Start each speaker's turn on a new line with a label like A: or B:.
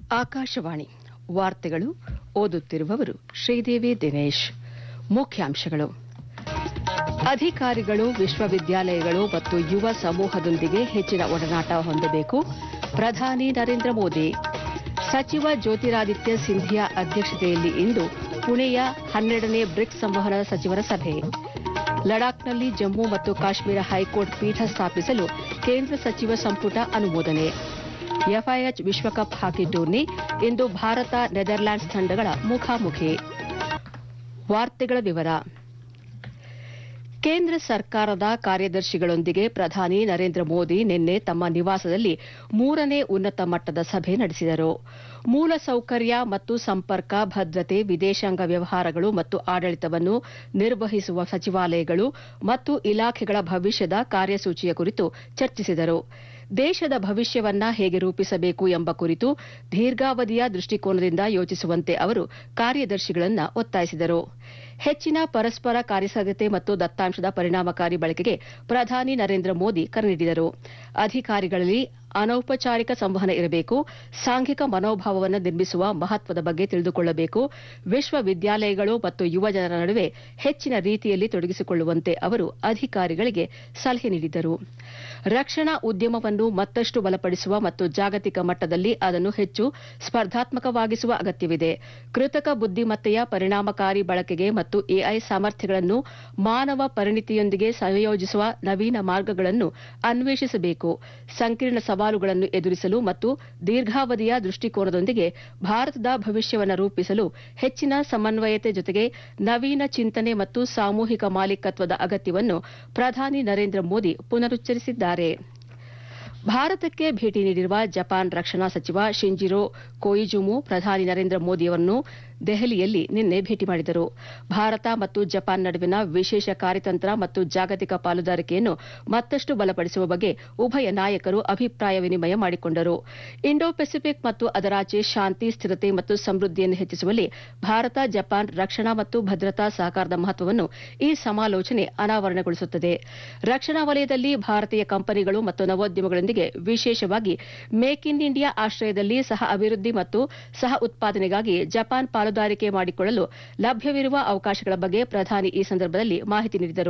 A: ಆಕಾಶವಾಣಿ ವಾರ್ತೆಗಳು ಓದುತ್ತಿರುವವರು ಶ್ರೀದೇವಿ ದಿನೇಶ್ ಮುಖ್ಯಾಂಶಗಳು ಅಧಿಕಾರಿಗಳು ವಿಶ್ವವಿದ್ಯಾಲಯಗಳು ಮತ್ತು ಯುವ ಸಮೂಹದೊಂದಿಗೆ ಹೆಚ್ಚಿನ ಒಡನಾಟ ಹೊಂದಬೇಕು ಪ್ರಧಾನಿ ನರೇಂದ್ರ ಮೋದಿ ಸಚಿವ ಜ್ಯೋತಿರಾದಿತ್ಯ ಸಿಂಧಿಯಾ ಅಧ್ಯಕ್ಷತೆಯಲ್ಲಿ ಇಂದು ಪುಣೆಯ ಹನ್ನೆರಡನೇ ಬ್ರಿಕ್ಸ್ ಸಂವಹನ ಸಚಿವರ ಸಭೆ ಲಡಾಖ್ನಲ್ಲಿ ಜಮ್ಮು ಮತ್ತು ಕಾಶ್ಮೀರ ಹೈಕೋರ್ಟ್ ಪೀಠ ಸ್ಥಾಪಿಸಲು ಕೇಂದ್ರ ಸಚಿವ ಸಂಪುಟ ಅನುಮೋದನೆ ಎಫ್ಐಎಚ್ ವಿಶ್ವಕಪ್ ಹಾಕಿ ಟೂರ್ನಿ ಇಂದು ಭಾರತ ನೆದರ್ಲ್ಯಾಂಡ್ಸ್ ತಂಡಗಳ ಮುಖಾಮುಖಿ ವಾರ್ತೆಗಳ ವಿವರ ಕೇಂದ್ರ ಸರ್ಕಾರದ ಕಾರ್ಯದರ್ಶಿಗಳೊಂದಿಗೆ ಪ್ರಧಾನಿ ನರೇಂದ್ರ ಮೋದಿ ನಿನ್ನೆ ತಮ್ಮ ನಿವಾಸದಲ್ಲಿ ಮೂರನೇ ಉನ್ನತ ಮಟ್ಟದ ಸಭೆ ನಡೆಸಿದರು ಮೂಲಸೌಕರ್ಯ ಮತ್ತು ಸಂಪರ್ಕ ಭದ್ರತೆ ವಿದೇಶಾಂಗ ವ್ಯವಹಾರಗಳು ಮತ್ತು ಆಡಳಿತವನ್ನು ನಿರ್ವಹಿಸುವ ಸಚಿವಾಲಯಗಳು ಮತ್ತು ಇಲಾಖೆಗಳ ಭವಿಷ್ಯದ ಕಾರ್ಯಸೂಚಿಯ ಕುರಿತು ಚರ್ಚಿಸಿದರು ದೇಶದ ಭವಿಷ್ಯವನ್ನ ಹೇಗೆ ರೂಪಿಸಬೇಕು ಎಂಬ ಕುರಿತು ದೀರ್ಘಾವಧಿಯ ದೃಷ್ಟಿಕೋನದಿಂದ ಯೋಚಿಸುವಂತೆ ಅವರು ಕಾರ್ಯದರ್ಶಿಗಳನ್ನು ಒತ್ತಾಯಿಸಿದರು ಹೆಚ್ಚಿನ ಪರಸ್ಪರ ಕಾರ್ಯಸಾಧ್ಯತೆ ಮತ್ತು ದತ್ತಾಂಶದ ಪರಿಣಾಮಕಾರಿ ಬಳಕೆಗೆ ಪ್ರಧಾನಿ ನರೇಂದ್ರ ಮೋದಿ ಕರೆ ನೀಡಿದರು ಅಧಿಕಾರಿಗಳಲ್ಲಿ ಅನೌಪಚಾರಿಕ ಸಂವಹನ ಇರಬೇಕು ಸಾಂಘಿಕ ಮನೋಭಾವವನ್ನು ನಿರ್ಮಿಸುವ ಮಹತ್ವದ ಬಗ್ಗೆ ತಿಳಿದುಕೊಳ್ಳಬೇಕು ವಿಶ್ವವಿದ್ಯಾಲಯಗಳು ಮತ್ತು ಯುವಜನರ ನಡುವೆ ಹೆಚ್ಚಿನ ರೀತಿಯಲ್ಲಿ ತೊಡಗಿಸಿಕೊಳ್ಳುವಂತೆ ಅವರು ಅಧಿಕಾರಿಗಳಿಗೆ ಸಲಹೆ ನೀಡಿದರು ರಕ್ಷಣಾ ಉದ್ಯಮವನ್ನು ಮತ್ತಷ್ಟು ಬಲಪಡಿಸುವ ಮತ್ತು ಜಾಗತಿಕ ಮಟ್ಟದಲ್ಲಿ ಅದನ್ನು ಹೆಚ್ಚು ಸ್ಪರ್ಧಾತ್ಮಕವಾಗಿಸುವ ಅಗತ್ಯವಿದೆ ಕೃತಕ ಬುದ್ದಿಮತ್ತೆಯ ಪರಿಣಾಮಕಾರಿ ಬಳಕೆಗೆ ಮತ್ತು ಎಐ ಸಾಮರ್ಥ್ಯಗಳನ್ನು ಮಾನವ ಪರಿಣಿತಿಯೊಂದಿಗೆ ಸಂಯೋಜಿಸುವ ನವೀನ ಮಾರ್ಗಗಳನ್ನು ಅನ್ವೇಷಿಸಬೇಕು ಸಂಕೀರ್ಣ ಸವಾಲುಗಳನ್ನು ಎದುರಿಸಲು ಮತ್ತು ದೀರ್ಘಾವಧಿಯ ದೃಷ್ಟಿಕೋನದೊಂದಿಗೆ ಭಾರತದ ಭವಿಷ್ಯವನ್ನು ರೂಪಿಸಲು ಹೆಚ್ಚಿನ ಸಮನ್ವಯತೆ ಜೊತೆಗೆ ನವೀನ ಚಿಂತನೆ ಮತ್ತು ಸಾಮೂಹಿಕ ಮಾಲೀಕತ್ವದ ಅಗತ್ಯವನ್ನು ಪ್ರಧಾನಿ ನರೇಂದ್ರ ಮೋದಿ ಪುನರುಚ್ಚರಿಸಿದ್ದಾರೆ ಭಾರತಕ್ಕೆ ಭೇಟಿ ನೀಡಿರುವ ಜಪಾನ್ ರಕ್ಷಣಾ ಸಚಿವ ಶಿಂಜಿರೋ ಕೊಯಿಜುಮು ಪ್ರಧಾನಿ ನರೇಂದ್ರ ಮೋದಿಯವರನ್ನು ದೆಹಲಿಯಲ್ಲಿ ನಿನ್ನೆ ಭೇಟಿ ಮಾಡಿದರು ಭಾರತ ಮತ್ತು ಜಪಾನ್ ನಡುವಿನ ವಿಶೇಷ ಕಾರ್ಯತಂತ್ರ ಮತ್ತು ಜಾಗತಿಕ ಪಾಲುದಾರಿಕೆಯನ್ನು ಮತ್ತಷ್ಟು ಬಲಪಡಿಸುವ ಬಗ್ಗೆ ಉಭಯ ನಾಯಕರು ಅಭಿಪ್ರಾಯ ವಿನಿಮಯ ಮಾಡಿಕೊಂಡರು ಇಂಡೋ ಪೆಸಿಫಿಕ್ ಮತ್ತು ಅದರಾಚೆ ಶಾಂತಿ ಸ್ಥಿರತೆ ಮತ್ತು ಸಮೃದ್ಧಿಯನ್ನು ಹೆಚ್ಚಿಸುವಲ್ಲಿ ಭಾರತ ಜಪಾನ್ ರಕ್ಷಣಾ ಮತ್ತು ಭದ್ರತಾ ಸಹಕಾರದ ಮಹತ್ವವನ್ನು ಈ ಸಮಾಲೋಚನೆ ಅನಾವರಣಗೊಳಿಸುತ್ತದೆ ರಕ್ಷಣಾ ವಲಯದಲ್ಲಿ ಭಾರತೀಯ ಕಂಪನಿಗಳು ಮತ್ತು ನವೋದ್ಯಮಗಳೊಂದಿಗೆ ವಿಶೇಷವಾಗಿ ಮೇಕ್ ಇನ್ ಇಂಡಿಯಾ ಆಶ್ರಯದಲ್ಲಿ ಸಹ ಅಭಿವೃದ್ಧಿ ಮತ್ತು ಸಹ ಉತ್ಪಾದನೆಗಾಗಿ ಜಪಾನ್ ಪಾಲುದಾರಿಕೆ ಮಾಡಿಕೊಳ್ಳಲು ಲಭ್ಯವಿರುವ ಅವಕಾಶಗಳ ಬಗ್ಗೆ ಪ್ರಧಾನಿ ಈ ಸಂದರ್ಭದಲ್ಲಿ ಮಾಹಿತಿ ನೀಡಿದರು